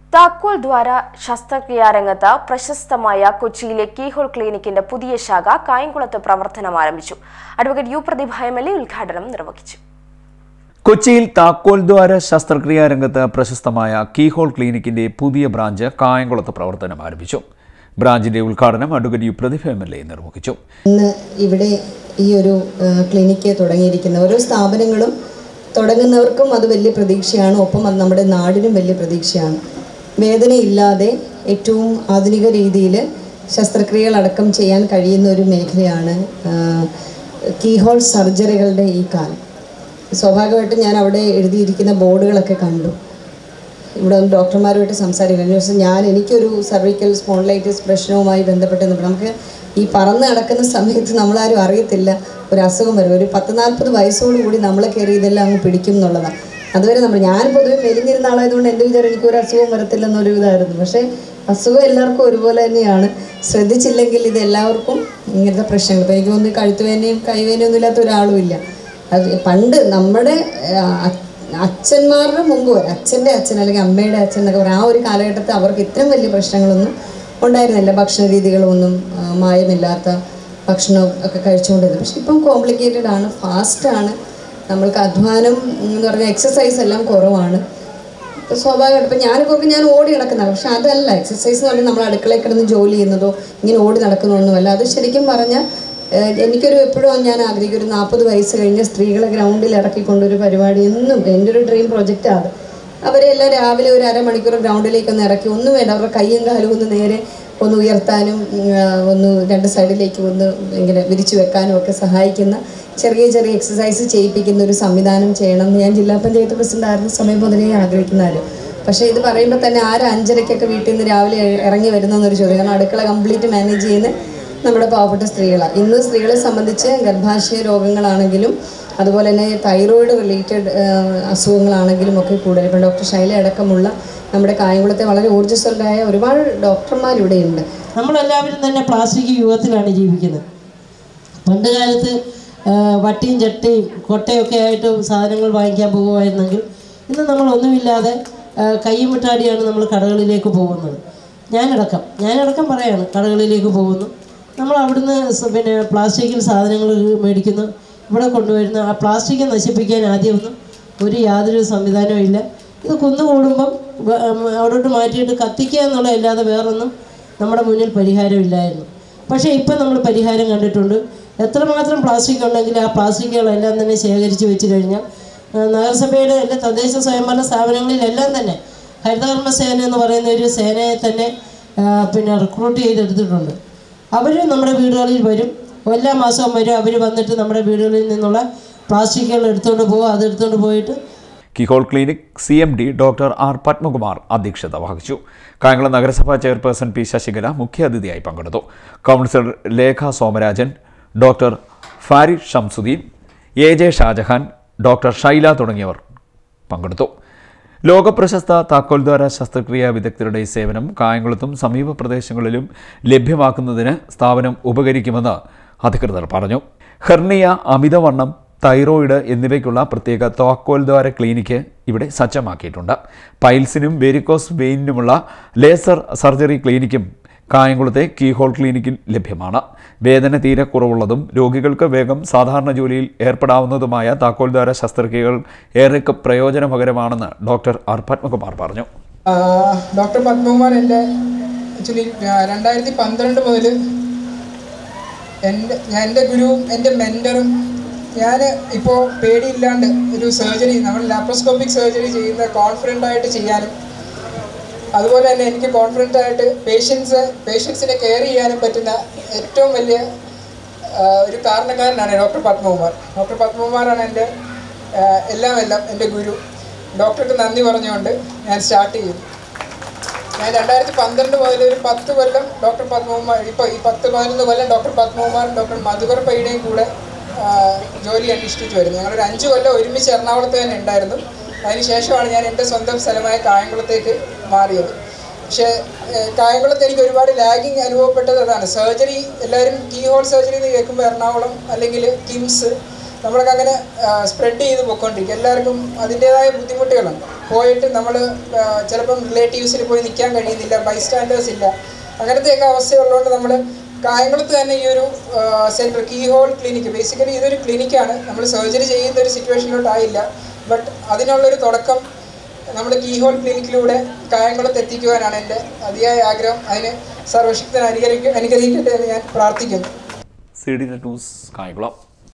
താക്കോൽ ദ്വാര ശസ്ത്രക്രിയാ രംഗത്ത് പ്രശസ്തമായ കൊച്ചിയിലെ കീഹോൾ ക്ലിനിക്കിന്റെ പുതിയ ശാഖ കായംകുളത്ത് പ്രവർത്തനം ആരംഭിച്ചു advocate U Prathibha M L A ഉദ്ഘാടനം നിർവഹിച്ചു കൊച്ചിയിൽ താക്കോൽ ദ്വാര ശസ്ത്രക്രിയാ രംഗത്ത് പ്രശസ്തമായ കീഹോൾ ക്ലിനിക്കിന്റെ പുതിയ ബ്രാഞ്ച് കായംകുളത്ത് പ്രവർത്തനം ആരംഭിച്ചു ബ്രാഞ്ചിന്റെ ഉദ്ഘാടനം advocate U Prathibha M L A നിർവഹിച്ചു ഇന്ന് ഇവിടെ ഈ ഒരു ആ, ക്ലിനിക്ക് തുടങ്ങിയിരിക്കുന്ന ഓരോ സ്ഥാപനങ്ങളും തുടങ്ങുന്നവർക്കും അത് വലിയ പ്രതീക്ഷയാണ് ഒപ്പം അത് നമ്മുടെ നാടിനും വലിയ പ്രതീക്ഷയാണ് വേദനയില്ലാതെ ഏറ്റവും ആധുനിക രീതിയിൽ ശസ്ത്രക്രിയകളടക്കം ചെയ്യാൻ കഴിയുന്ന ഒരു മേഖലയാണ് ആ, കീഹോൾ സർജറികളുടെ ഈ കാലം സ്വാഭാവികമായിട്ടും ഞാൻ അവിടെ എഴുതിയിരിക്കുന്ന ബോർഡുകളൊക്കെ കണ്ടു ഇവിടെ വന്ന് ഡോക്ടർമാരുമായിട്ട് സംസാരിക്കും കഴിഞ്ഞ ദിവസം ഞാൻ എനിക്കൊരു സർവിക്കൽ സ്പോൺലൈറ്റിസ് പ്രശ്നവുമായി ബന്ധപ്പെട്ട് നിൽക്കണം നമുക്ക് ഈ പറന്ന് നടക്കുന്ന സമയത്ത് നമ്മളാരും അറിയത്തില്ല ഒരു അസുഖം വരും ഒരു പത്ത് നാൽപ്പത് വയസ്സോടുകൂടി നമ്മളെ കയറി ഇതെല്ലാം അങ്ങ് പിടിക്കും എന്നുള്ളതാണ് അതുവരെ നമ്മൾ ഞാൻ പൊതുവെ മെലിഞ്ഞിരുന്ന ആളായതുകൊണ്ട് എൻ്റെ വിചാരം എനിക്ക് ഒരു അസുഖവും വരത്തില്ലെന്നൊരു ഇതായിരുന്നു പക്ഷേ അസുഖം എല്ലാവർക്കും ഒരുപോലെ തന്നെയാണ് ശ്രദ്ധിച്ചില്ലെങ്കിൽ ഇത് എല്ലാവർക്കും ഇങ്ങനത്തെ പ്രശ്നങ്ങൾ ഇപ്പോൾ എനിക്ക് തോന്നുന്നു കഴുത്തുവേനയും കൈവേനയും ഒന്നും ഇല്ലാത്ത ഒരാളും ഇല്ല അത് പണ്ട് നമ്മുടെ ആ, അച്ഛന്മാരുടെ മുമ്പ് വരെ അച്ഛൻ്റെ അച്ഛൻ അല്ലെങ്കിൽ അമ്മയുടെ അച്ഛൻ എന്നൊക്കെ പറയാം ആ ഒരു കാലഘട്ടത്തിൽ അവർക്ക് ഇത്രയും വലിയ പ്രശ്നങ്ങളൊന്നും ഉണ്ടായിരുന്നില്ല ഭക്ഷണ രീതികളൊന്നും ആ, മായമില്ലാത്ത ഭക്ഷണം ഒക്കെ കഴിച്ചുകൊണ്ടിരുന്നത് പക്ഷെ ഇപ്പം കോംപ്ലിക്കേറ്റഡ് ആണ് ഫാസ്റ്റാണ് നമ്മൾക്ക് അധ്വാനം എന്ന് പറഞ്ഞാൽ എക്സസൈസ് എല്ലാം കുറവാണ് ഇപ്പം സ്വാഭാവികമായിട്ട് ഇപ്പം ഞാനിപ്പോൾ ഒക്കെ ഞാൻ ഓടി നടക്കുന്നതാണ് പക്ഷെ അതല്ല എക്സസൈസ് എന്ന് പറഞ്ഞാൽ നമ്മൾ അടുക്കളയിൽ കിടന്ന് ജോലി ചെയ്യുന്നതോ ഇങ്ങനെ ഓടി നടക്കുന്നതൊന്നുമല്ല അത് ശരിക്കും പറഞ്ഞാൽ ഏഹ്, എനിക്കൊരു എപ്പോഴും ഞാൻ ആഗ്രഹിക്കും ഒരു നാൽപ്പത് വയസ്സ് കഴിഞ്ഞ സ്ത്രീകളെ ഗ്രൗണ്ടിൽ ഇറക്കിക്കൊണ്ടൊരു പരിപാടി എന്നും എൻ്റെ ഒരു ഡ്രീം പ്രൊജക്റ്റാണ് അത് അവരെ എല്ലാം രാവിലെ ഒരു അരമണിക്കൂർ ഗ്രൗണ്ടിലേക്ക് ഒന്ന് ഇറക്കി ഒന്നും വേണ്ട അവരുടെ കൈയും കാലും ഒന്ന് നേരെ ഒന്ന് ഉയർത്താനും ഉം, ആ, ഒന്ന് രണ്ട് സൈഡിലേക്ക് ഒന്ന് ഇങ്ങനെ വിരിച്ചു വെക്കാനും ഒക്കെ സഹായിക്കുന്ന ചെറിയ ചെറിയ എക്സസൈസ് ചെയ്യിപ്പിക്കുന്ന ഒരു സംവിധാനം ചെയ്യണം എന്ന് ഞാൻ ജില്ലാ പഞ്ചായത്ത് പ്രസിഡന്റ് ആയിരുന്ന സമയം മുതലേ ആഗ്രഹിക്കുന്നതായിരുന്നു പക്ഷേ ഇത് പറയുമ്പോൾ തന്നെ ആര് അഞ്ചരയ്ക്കൊക്കെ വീട്ടിൽ നിന്ന് രാവിലെ ഇ- ഇറങ്ങി വരുന്നതെന്നൊരു ചോദ്യം കാരണം അടുക്കള കംപ്ലീറ്റ് മാനേജ് ചെയ്യുന്ന നമ്മുടെ പാവപ്പെട്ട സ്ത്രീകളാണ് ഇന്ന് സ്ത്രീകളെ സംബന്ധിച്ച് ഗർഭാശയ രോഗങ്ങളാണെങ്കിലും അതുപോലെ തന്നെ തൈറോയിഡ് റിലേറ്റഡ് അസുഖങ്ങളാണെങ്കിലും ഒക്കെ കൂടുതൽ ഇപ്പം ഡോക്ടർ ശൈല അടക്കമുള്ള നമ്മുടെ കായംകുളത്തെ വളരെ ഊർജ്ജസ്വലരായ ഒരുപാട് ഡോക്ടർമാർ ഇവിടെയുണ്ട് നമ്മളെല്ലാവരും തന്നെ പ്ലാസ്റ്റിക് യുഗത്തിലാണ് ജീവിക്കുന്നത് പണ്ട് കാലത്ത് ആ, വട്ടിയും ചട്ടിയും കൊട്ടയൊക്കെ ആയിട്ട് സാധനങ്ങൾ വാങ്ങിക്കാൻ പോകുമായിരുന്നെങ്കിൽ ഇന്ന് നമ്മൾ ഒന്നുമില്ലാതെ ആ, കയ്യും മുട്ടാടിയാണ് നമ്മൾ കടകളിലേക്ക് പോകുന്നത് ഞാനടക്കം ഞാനടക്കം പറയാണ് കടകളിലേക്ക് പോകുന്നു നമ്മൾ അവിടുന്ന് സ- പിന്നെ പ്ലാസ്റ്റിക്കിൽ സാധനങ്ങൾ മേടിക്കുന്നു ഇവിടെ കൊണ്ടുവരുന്ന ആ പ്ലാസ്റ്റിക് നശിപ്പിക്കാൻ ആദ്യമൊന്നും ഒരു യാതൊരു സംവിധാനവും ഇല്ല ഇത് കുന്നുകൂടുമ്പം വ- ഉം, അവിടോട്ട് മാറ്റിയിട്ട് കത്തിക്കുക എന്നുള്ളതല്ലാതെ വേറൊന്നും നമ്മുടെ മുന്നിൽ പരിഹാരമില്ലായിരുന്നു പക്ഷേ ഇപ്പം നമ്മൾ പരിഹാരം കണ്ടിട്ടുണ്ട് എത്രമാത്രം പ്ലാസ്റ്റിക് ഉണ്ടെങ്കിൽ ആ പ്ലാസ്റ്റിക്കുകളെല്ലാം തന്നെ ശേഖരിച്ച് വെച്ച് കഴിഞ്ഞാൽ ആ, നഗരസഭയുടെ എല്ലാ തദ്ദേശ സ്വയംഭരണ സ്ഥാപനങ്ങളിലെല്ലാം തന്നെ ഹരിതകർമ്മ സേന എന്ന് പറയുന്ന ഒരു സേനയെ തന്നെ ആ, പിന്നെ റിക്രൂട്ട് ചെയ്തെടുത്തിട്ടുണ്ട് അവർ നമ്മുടെ വീടുകളിൽ വരും എല്ലാ മാസവും വരും അവർ വന്നിട്ട് നമ്മുടെ വീടുകളിൽ നിന്നുള്ള പ്ലാസ്റ്റിക്കുകൾ എടുത്തുകൊണ്ട് പോകും അത് എടുത്തുകൊണ്ട് പോയിട്ട് keyhole clinic C M D doctor R Padmakumar അധ്യക്ഷത വഹിച്ചു കായംകുളം നഗരസഭാ ചെയർപേഴ്സൺ പി ശശികല മുഖ്യാതിഥിയായി പങ്കെടുത്തു councillor Lekha Somarajan doctor Farid Shamsuddin A J Shahjahan doctor Shaila തുടങ്ങിയവർ പങ്കെടുത്തു ലോകപ്രശസ്ത താക്കോൽദ്വാര ശസ്ത്രക്രിയാ വിദഗ്ധരുടെ സേവനം കായംകുളത്തും സമീപ പ്രദേശങ്ങളിലും ലഭ്യമാക്കുന്നതിന് സ്ഥാപനം ഉപകരിക്കുമെന്ന് അധികൃതർ പറഞ്ഞു ഹെർണിയ അമിതവണ്ണം തൈറോയിഡ് എന്നിവയ്ക്കുള്ള പ്രത്യേക താക്കോൽദ്വാര ക്ലിനിക്ക് ഇവിടെ സജ്ജമാക്കിയിട്ടുണ്ട് പൈൽസിനും വെരിക്കോസ് വെയിനിനുമുള്ള ലേസർ സർജറി ക്ലിനിക്കും കായംകുളത്തെ കീഹോൾ ക്ലിനിക്കിൽ ലഭ്യമാണ് വേദന തീരെ കുറവുള്ളതും രോഗികൾക്ക് വേഗം സാധാരണ ജോലിയിൽ ഏർപ്പെടാവുന്നതുമായ താക്കോൽദ്വാര ശസ്ത്രക്രിയകൾ ഏറെ പ്രയോജനകരമാണെന്ന് ഡോക്ടർ ആർ പത്മകുമാർ പറഞ്ഞു ഡോക്ടർ പത്മകുമാർ എൻ്റെ ആക്ച്വലി രണ്ടായിരത്തി പന്ത്രണ്ട് മുതൽ എൻ്റെ ഞാൻ എൻ്റെ ഗുരുവും എൻ്റെ മെൻറ്ററും ഞാൻ ഇപ്പോൾ പേടിയില്ലാണ്ട് ഒരു സർജറി നമ്മൾ ലാപ്രോസ്കോപ്പിക് സർജറി ചെയ്യുന്ന കോൺഫിഡൻ്റ് ആയിട്ട് ചെയ്യാനും അതുപോലെ തന്നെ എനിക്ക് കോൺഫിഡൻ്റ് ആയിട്ട് പേഷ്യൻസ് പേഷ്യൻസിനെ കെയർ ചെയ്യാനും പറ്റുന്ന ഏറ്റവും വലിയ ആ, ഒരു കാരണക്കാരനാണ് ഡോക്ടർ പത്മകുമാർ ഡോക്ടർ പത്മകുമാറാണ് എൻ്റെ ആ, എല്ലാം എല്ലാം എൻ്റെ ഗുരു ഡോക്ടർക്ക് നന്ദി പറഞ്ഞുകൊണ്ട് ഞാൻ സ്റ്റാർട്ട് ചെയ്തു ഞാൻ രണ്ടായിരത്തി പന്ത്രണ്ട് മുതൽ ഒരു പത്ത് കൊല്ലം ഡോക്ടർ പത്മകുമാർ ഇപ്പോൾ ഈ പത്ത് പതിനൊന്ന് കൊല്ലം ഡോക്ടർ പത്മകുമാറും ഡോക്ടർ മധുകർ പൈയുടെയും കൂടെ ആ, ജോലി അനുഷ്ഠിച്ചു വരുന്നു ഞങ്ങളൊരു അഞ്ച് കൊല്ലം ഒരുമിച്ച് എറണാകുളത്ത് തന്നെ ഉണ്ടായിരുന്നു അതിനുശേഷമാണ് ഞാൻ എൻ്റെ സ്വന്തം സ്ഥലമായ കായംകുളത്തേക്ക് മാറിയത് പക്ഷേ ഏഹ്, കായംകുളത്ത് എനിക്ക് ഒരുപാട് ലാഗിങ് അനുഭവപ്പെട്ടത് അതാണ് സർജറി എല്ലാവരും കീ ഹോൾ സർജറി എന്ന് കേൾക്കുമ്പോൾ എറണാകുളം അല്ലെങ്കിൽ കിംസ് നമ്മളൊക്കെ അങ്ങനെ സ്പ്രെഡ് ചെയ്ത് പൊയ്ക്കൊണ്ടിരിക്കും എല്ലാവർക്കും അതിൻ്റേതായ ബുദ്ധിമുട്ടുകളുണ്ട് പോയിട്ട് നമ്മൾ ചിലപ്പം റിലേറ്റീവ്സിൽ പോയി നിൽക്കാൻ കഴിയുന്നില്ല ബൈസ്റ്റാൻഡേഴ്സ് ഇല്ല അങ്ങനത്തെയൊക്കെ അവസ്ഥയുള്ളതുകൊണ്ട് നമ്മൾ കായംകുളത്ത് തന്നെ ഈ ഒരു centre keyhole clinic basically ഇതൊരു ക്ലിനിക്കാണ് നമ്മൾ സർജറി ചെയ്യുന്ന ഒരു സിറ്റുവേഷനിലോട്ടായില്ല ബട്ട് അതിനുള്ളൊരു തുടക്കം നമ്മൾ കീ ഹോൾ ക്ലിനിക്കിലൂടെ കായംകുളത്ത് എത്തിക്കുവാനാണ് എൻ്റെ അതിയായ ആഗ്രഹം അതിന് സർവശക്തൻ അനുഗ്രഹിക്ക അനുഗ്രഹിക്കട്ടെ എന്ന് ഞാൻ പ്രാർത്ഥിക്കുന്നു സി ഡി ന്യൂസ് കായംകുളം